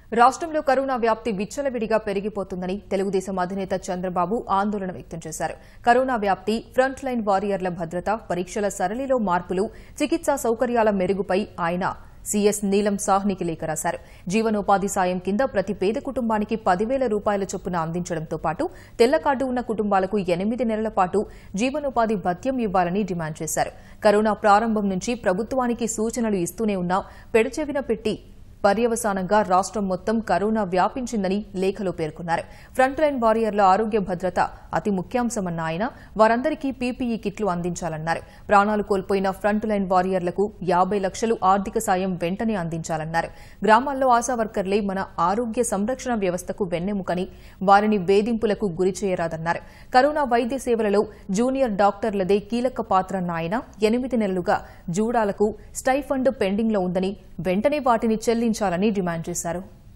రాష్ట్రంలో కరోనా వ్యాప్తి విచ్చలవిడిగా పెరిగిపోతుందని తెలుగుదేశం అధినేత చంద్రబాబు ఆందోళన వ్యక్తం చేశారు కరోనా వ్యాప్తి ఫ్రంట్ లైన్ వారియర్ల భద్రత పరీక్షల సరళిలో మార్పులు చికిత్సా సౌకర్యాల మెరుగుపై ఆయన సీఎస్ నీలం సాహ్నికి లేఖ రాశారు జీవనోపాధి సాయం కింద ప్రతి పేద కుటుంబానికి పదివేల రూపాయల చొప్పున అందించడంతో పాటు తెల్ల కార్డు ఉన్న కుటుంబాలకు ఎనిమిది నెలల పాటు జీవనోపాధి భత్యం ఇవ్వాలని డిమాండ్ చేశారు కరోనా ప్రారంభం నుంచి ప్రభుత్వానికి సూచనలు ఇస్తూనే ఉన్నా పెడచెవిన పెట్టి పర్యవసానంగా రాష్ట్రం మొత్తం కరోనా వ్యాపించిందని లేఖలో పేర్కొన్నారు ఫ్రంట్ లైన్ వారియర్ల ఆరోగ్య భద్రత అతి ముఖ్యాంశమన్న ఆయన వారందరికీ పీపీఈ కిట్లు అందించాలన్నారు ప్రాణాలు కోల్పోయిన ఫ్రంట్ లైన్ వారియర్లకు యాబై లక్షలు ఆర్థిక సాయం వెంటనే అందించాలన్నారు గ్రామాల్లో ఆశా వర్కర్లే మన ఆరోగ్య సంరక్షణ వ్యవస్థకు వెన్నెముకని వారిని వేధింపులకు గురి చేయరాదన్నారు కరోనా వైద్య సేవలలో జూనియర్ డాక్టర్లదే కీలక పాత్రన్న ఆయన ఎనిమిది నెలలుగా జూడాలకు స్టైఫండ్ పెండింగ్లో ఉందని వెంటనే వాటిని చెల్లించాలని డిమాండ్ చేశారు